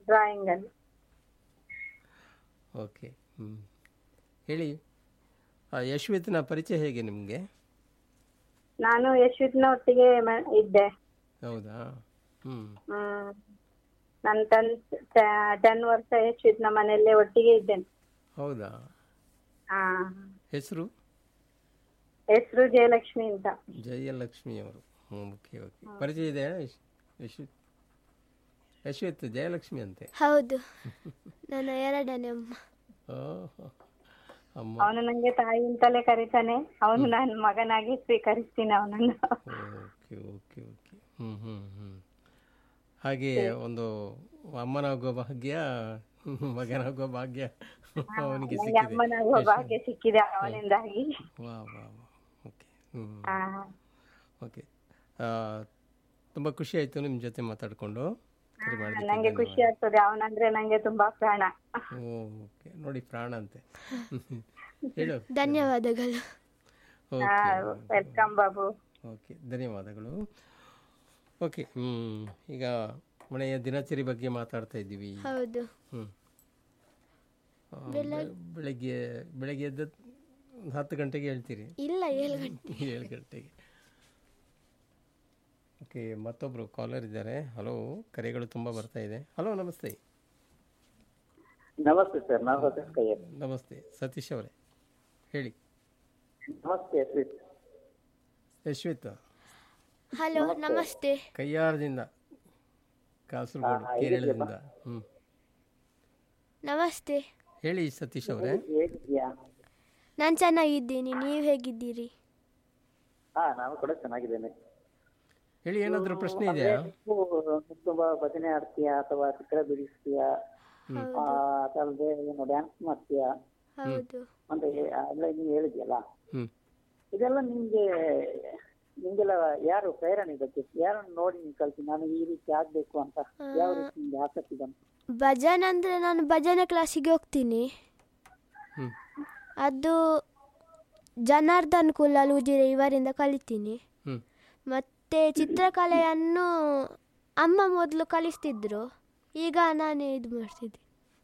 Drawing ಅಲ್ಲಿ okay ಹ್ಞೂ ಹೇಳಿ ಆ, ಯಶ್ವಿತ್ನ ಪರಿಚಯ ಹೇಗೆ ನಿಮಗೆ ನಾನು ಯಶ್ವಿತ್ನ ಒಟ್ಟಿಗೆ ಮ- ಇದ್ದೆ ಹೌದಾ ಹ್ಞೂ ಹ್ಮ್ ನಾನು ಟೆನ್ ಟೆನ್ ವರ್ಷ ಯಶ್ವಿತ್ನ ಮನೆಯಲ್ಲೇ ಒಟ್ಟಿಗೆ ಇದ್ದೇನೆ ಹೌದಾ ಹಾ ಹೆಸರು ಹೆಸರು ಜಯಲಕ್ಷ್ಮಿ ಅಂತ ಜಯಲಕ್ಷ್ಮಿ ಅವರು ಹ್ಞೂ ಓಕೆ ಓಕೆ ಪರಿಚಯ ಇದೆಯಾ ಯಶ್ ಯಶ್ವಿತ್ ಯಶ್ವಿತ್ ಜಯಲಕ್ಷ್ಮಿ ಅಂತೆ ಹೌದು ನನ್ನ ಎರಡನೇ ಅಮ್ಮ ಓಹೋ ಅಮ್ಮ ಅವನು ನಂಗೆ ತಾಯಿ ಅಂತಲೇ ಕರೀತಾನೆ ಅವನು ನನ್ನ ಮಗನಾಗಿ ಸ್ವೀಕರಿಸ್ತೀನಿ ಅವನನ್ನು ಓಕೆ ಓಕೆ ಓಕೆ ಹ್ಞೂ ಹ್ಞೂ ಹ್ಞೂ ಹಾಗೆ ಒಂದು ಅಮ್ಮನಾಗೋ ಭಾಗ್ಯ ಮಗನಾಗೋ ಭಾಗ್ಯ ಅವನಿಗೆ ನಂಗೆ ಸಿಕ್ಕಿದೆ ಅಮ್ಮನಾಗುವ ಭಾಗ್ಯ ಸಿಕ್ಕಿದೆ ಅವನಿಂದಾಗಿ ವಾ ವಾ ವಾ ಓಕೆ ಹ್ಞೂ ಹಾ ಓಕೆ ತುಂಬ ಖುಷಿ ಆಯಿತು ನಿಮ್ಮ ಜೊತೆ ಮಾತಾಡಿಕೊಂಡು ಸರಿ ಮಾಡಿದ್ದಕ್ಕೆ ನಂಗೆ ಖುಷಿ ಆಗ್ತದೆ ಅವನಂದ್ರೆ ನಂಗೆ ತುಂಬಾ ಪ್ರಾಣ ಓಕೆ ನೋಡಿ ಪ್ರಾಣ ಅಂತೆ ಹೇಳು ಧನ್ಯವಾದಗಳು ಓಕೆ ವೆಲ್ಕಮ್ ಬಾಬು ಓಕೆ ಧನ್ಯವಾದಗಳು ಓಕೆ ಹ್ಞೂ ಈಗ ಮನೆಯ ದಿನಚರಿ ಬಗ್ಗೆ ಮಾತಾಡ್ತಾ ಇದ್ದೀವಿ ಹೌದು ಹ್ಞೂ ಬೆಳಗ್ಗೆ ಬೆಳಗ್ಗೆ ಎದ್ದ ಒಂದು ಹತ್ತು ಗಂಟೆಗೆ ಹೇಳ್ತೀರಿ ಇಲ್ಲ ಏಳು ಗಂಟೆ ಏಳು ಗಂಟೆಗೆ ಓಕೆ ಮತ್ತೊಬ್ಬರು ಕಾಲರ್ ಇದ್ದಾರೆ ಹಲೋ ಕರೆಗಳು ತುಂಬ ಬರ್ತಾ ಇದೆ ಹಲೋ ನಮಸ್ತೆ ನಮಸ್ತೆ ಸರ್ ನಾನು ಸತೀಶ್ ಕೈಯರ್ ನಮಸ್ತೆ ಸತೀಶ್ ಅವರೇ ಹೇಳಿ ನಮಸ್ತೆ ಯಶ್ವಿತ್ ಯಶ್ವಿತ್ ಹಲೋ ನಮಸ್ತೆ ಕೈಯಾರದಿಂದ ಕಾಸರಗೋಡು ಕೇರಳದಿಂದ ಹ್ಞೂ ನಮಸ್ತೆ ಹೇಳಿ ಸತೀಶ್ ಅವರೇ ಹೇಗಿದ್ಯಾ ನಾನು ಚೆನ್ನಾಗಿದ್ದೀನಿ ನೀವು ಹೇಗಿದ್ದೀರಿ ಹಾ ನಾನು ಕೂಡ ಚೆನ್ನಾಗಿದ್ದೇನೆ ಹೇಳಿ ಏನಾದರೂ ಪ್ರಶ್ನೆ ಇದೆಯಾ ನೀವು ತುಂಬಾ ಭಜನೆ ಆಡ್ತೀಯಾ ಅಥವಾ ಚಿತ್ರ ಬಿಡಿಸ್ತೀಯಾ ಆ, ಅದಲ್ಲದೆ ಏನು ಡ್ಯಾನ್ಸ್ ಮಾಡ್ತೀಯಾ ಹೌದು ಅಂತ ಹೇ- ಅಂದ್ರೆ ನೀವು ಹೇಳಿದ್ಯಲ್ಲ ಹ್ಞೂ ಇದೆಲ್ಲ ನಿಮ್ಗೆ ನಿಮ್ಗೆಲ್ಲ ಯಾರು ಪ್ರೇರಣೆ ಇದಕ್ಕೆ ಯಾರನ್ನು ನೋಡಿ ನೀವು ಕಲ್ತಿ ನಾನು ಈ ರೀತಿ ಆಗ್ಬೇಕು ಅಂತ ಯಾವ ರೀತಿ ನಿಮ್ಗೆ ಆಸಕ್ತಿ ಬಂತು ಭಜನೆ ಅಂದರೆ ನಾನು ಭಜನೆ ಕ್ಲಾಸಿಗೆ ಹೋಗ್ತೀನಿ ಹ್ಞೂ ಅದು ಜನಾರ್ದನ್ ಕುಲಾಲ್ ಉಜಿರೆ ಇವರಿಂದ ಕಲಿತೀನಿ ಹ್ಞೂ ಮತ್ತು ಚಿತ್ರಕಲೆಯನ್ನು ಅಮ್ಮ ಮೊದಲು ಕಲಿಸ್ತಿದ್ರು ಈಗ ನಾನೇ ಇದು ಮಾಡ್ತಿದ್ದೆ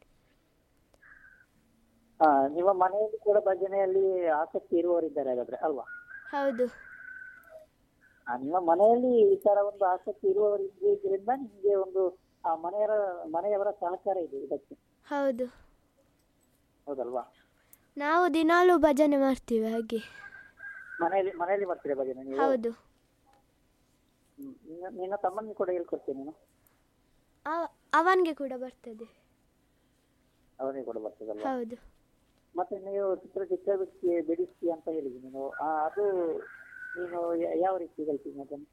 ಆ, ನಿಮ್ಮ ಮನೆಯಲ್ಲಿ ಕೂಡ ಭಜನೆಯಲ್ಲಿ ಆಸಕ್ತಿ ಇರುವವರಿದ್ದಾರೆ ಹಾಗಾದ್ರೆ ಅಲ್ವಾ ಹೌದು ಆ, ನಿಮ್ಮ ಮನೆಯಲ್ಲಿ ಈ ತರ ಒಂದು ಆಸಕ್ತಿ ಇರುವವರಿದ್ದರಿಂದ ನಿಮ್ಗೆ ಒಂದು ಆ ಮನೆಯವರ ಮನೆಯವರ ಸಹಕಾರ ಇದೆ ಇದಕ್ಕೆ ಹೌದು ಹೌದಲ್ವಾ ನಾವು ದಿನಾಲೂ ಭಜನೆ ಮಾಡ್ತೀವಿ ಹಾಗೆ ಮನೆಯಲ್ಲಿ ಮನೆಯಲ್ಲಿ ಮಾಡ್ತೀರಾ ಭಜನೆ ನೀವು ಹೌದು ಹ್ಮ್. ನಿನ್ನ- ನಿನ್ನ ತಮ್ಮನಿಗೆ ಕೂಡ ಹೇಳ್ಕೊಡ್ತೀನಿ ನೀನು ಅವ- ಅವನಿಗೆ ಕೂಡ ಬರ್ತದೆ ಅವನಿಗೆ ಕೂಡ ಬರ್ತದಲ್ವಾ ಹೌದು ಮತ್ತೆ ನೀವು ಚಿತ್ರ ಚಿತ್ರ ಬಿಡಿಸಿ ಬಿಡಿಸಿ ಅಂತ ಹೇಳಿದ್ವಿ ನೀನು ಆ, ಅದು ನೀನು ಯ- ಯಾವ ರೀತಿ ಕಲ್ತೀನಿ ಅದನ್ನು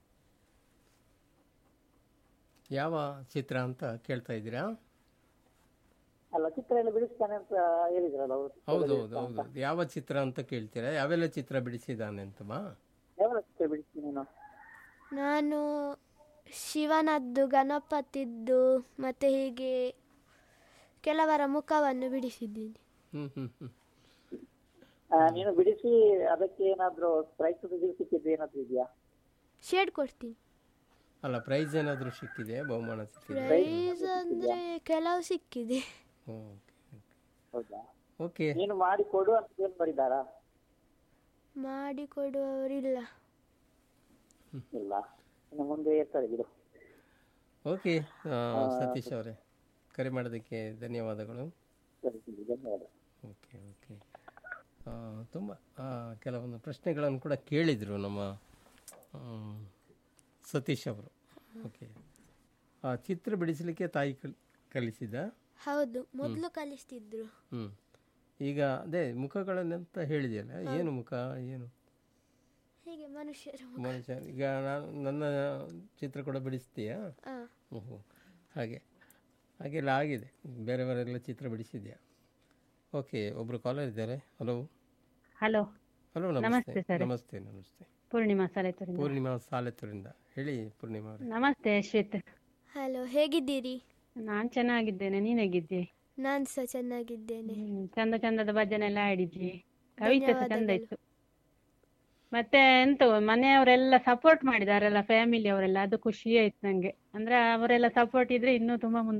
ಯಾವ ಚಿತ್ರ ಅಂತ ಕೇಳ್ತಾ ಇದ್ದೀರಾ ಅಲ್ಲ ಚಿತ್ರ ಎಲ್ಲ ಬಿಡಿಸ್ತಾನೆ ಅಂತ ಹೇಳಿದ್ರಲ್ಲ ಅವರು ಹೌದು ಹೌದು ಹೌದು ಯಾವ ಚಿತ್ರ ಅಂತ ಕೇಳ್ತೀರಾ ಯಾವೆಲ್ಲ ಚಿತ್ರ ಬಿಡಿಸಿದ್ದಾನೆ ಅಂತವಾ ಯಾವ ಚಿತ್ರ ಬಿಡಿಸ್ತೀನಿ ನೀನು ನಾನು ಶಿವನದ್ದು ಗಣಪತಿದ್ದು ಮತ್ತು ಹೀಗೆ ಕೆಲವರ ಮುಖವನ್ನು ಬಿಡಿಸಿದ್ದೀನಿ ಹ್ಞೂ ಹ್ಞೂ ಹ್ಞೂ ಆ, ನೀನು ಬಿಡಿಸಿ ಅದಕ್ಕೆ ಏನಾದ್ರು ಪ್ರೈಸ್ ಸಿಕ್ಕಿದ್ದು ಏನಾದ್ರು ಇದೆಯಾ ಶೇಡ್ ಕೊಡ್ತೀನಿ ಅಲ್ಲ ಪ್ರೈಸ್ ಏನಾದರೂ ಸಿಕ್ಕಿದೆ ಬಹುಮಾನ ಸಿಕ್ಕಿದೆ ಪ್ರೈಸ್ ಅಂದರೆ ಕೆಲವು ಸಿಕ್ಕಿದೆ ಓಕೆ ಹೌದಾ ಓಕೆ ನೀನು ಮಾಡಿ ಕೊಡು ಅಂತ ಏನ್ ಬರಿದಾರಾ ಮಾಡಿಕೊಡುವವರಿಲ್ಲ ಇಲ್ಲ ಇನ್ನು ಮುಂದೆ ಇರ್ತಾರೆ ಬಿಡು ಓಕೆ ಸತೀಶ್ ಅವರೇ ಕರೆ ಮಾಡೋದಕ್ಕೆ ಧನ್ಯವಾದಗಳು ಸರಿ ಸರಿ ಧನ್ಯವಾದ ಓಕೆ ಓಕೆ ತುಂಬ ಕೆಲವೊಂದು ಪ್ರಶ್ನೆಗಳನ್ನು ಕೂಡ ಕೇಳಿದರು ನಮ್ಮ ಆ, ಸತೀಶ್ ಅವರು ಓಕೆ ಆ ಚಿತ್ರ ಬಿಡಿಸಲಿಕ್ಕೆ ತಾಯಿ ಕಲ್ ಕಲಿಸಿದ ಹೌದು ಮೊದಲು ಕಲಿಸ್ತಿದ್ರು ಹ್ಞೂ ಈಗ ಅದೇ ಮುಖಗಳನ್ನಂತ ಹೇಳಿದೆಯಲ್ಲ ಏನು ಮುಖ ಏನು ಹೀಗೆ ಮನುಷ್ಯರು ಮನುಷ್ಯ ಈಗ ನಾನು ನನ್ನ ಚಿತ್ರ ಕೂಡ ಬಿಡಿಸ್ತೀಯಾ ಆ, ಓಹೋ ಹಾಗೆ ಹಾಗೆಲ್ಲ ಆಗಿದೆ ಬೇರೆ ಬೇರೆಲ್ಲ ಚಿತ್ರ ಬಿಡಿಸಿದ್ಯಾ ಓಕೆ ಒಬ್ಬರು ಕಾಲರ್ ಇದ್ದಾರೆ ಹಲೋ ಹಲೋ ಹಲೋ ನಮಸ್ತೆ ನಮಸ್ತೆ ನಮಸ್ತೆ ಪೂರ್ಣಿಮಾ ಸಾಲೇತೂರಿಂದ ಪೂರ್ಣಿಮಾ ಸಾಲೆತ್ತೂರಿಂದ ಹೇಳಿ ಪೂರ್ಣಿಮಾ ಅವರೇ ನಮಸ್ತೆ ಅಶ್ವಿತ್ ಹಲೋ ಹೇಗಿದ್ದೀರಿ ನಾನ್ ಚೆನ್ನಾಗಿದ್ದೇನೆ ನೀನ್ ಹೇಗಿದ್ದಿ ನಾನು ಸಹ ಚೆನ್ನಾಗಿದ್ದೇನೆ ಹ್ಮ್, ಚಂದ ಚಂದದ ಭಜನೆ ಎಲ್ಲ ಆಡಿದ್ವಿ ಕವಿತೆ ಸಹ ಚಂದ ಇತ್ತು ಮತ್ತೆ ಎಂತ ಮನೆಯವರೆಲ್ಲ ಸಪೋರ್ಟ್ ಮಾಡಿದಾರಲ್ಲ ಫ್ಯಾಮಿಲಿ ಅವರೆಲ್ಲ ಅದು ಖುಷಿ ಆಯ್ತು ನಂಗೆ ಅಂದ್ರೆ ಅವರೆಲ್ಲ ಸಪೋರ್ಟ್ ಇದ್ರೆ ಇನ್ನೂ ತುಂಬಾ ಮುಂದೆ